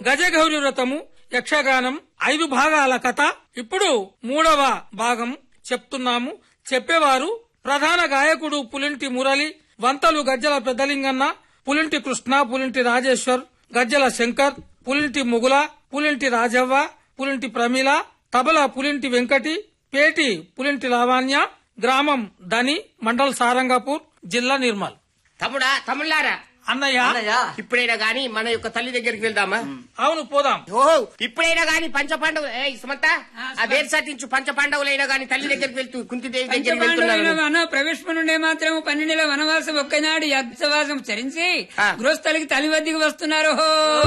గజగౌరి వ్రతము యక్షగానం ఐదు భాగాల కథ ఇప్పుడు మూడవ భాగం చెప్తున్నాము చెప్పేవారు ప్రధాన గాయకుడు పులింటి మురళి వంతలు గజ్జల పెద్దలింగన్న పులింటి కృష్ణ పులింటి రాజేశ్వర్ గజ్జల శంకర్ పులింటి ముగుల పులింటి రాజవ్వ పులింటి ప్రమీల తబల పులింటి వెంకటి పేటి పులింటి లావాణ్య గ్రామం దని మండల్ సారంగపూర్ జిల్లా నిర్మల్ తమ్ముడా తమ్ముళ్ళారా అన్నయ్య అన్నయ్య ఇప్పుడైనా గాని మన యొక్క తల్లి దగ్గరికి వెళ్దామా అవును పోదాం ఓహో ఇప్పుడైనా గాని పంచ పండుగ ఏ సుమంత ఆ వేరు సాటించు పంచ పండుగలైనా గాని తల్లి దగ్గరికి వెళ్తూ కుంతిదేవి దగ్గరికి పంచపాండవులైన వెళ్తున్నారు వన ప్రవేశము నుండే మాత్రం పన్నెండుల వనవాసం ఒక్కనాడు యజ్ఞవాసం చరించి ఆ. గృహస్థలికి తల్లి వద్దకు వస్తున్నారు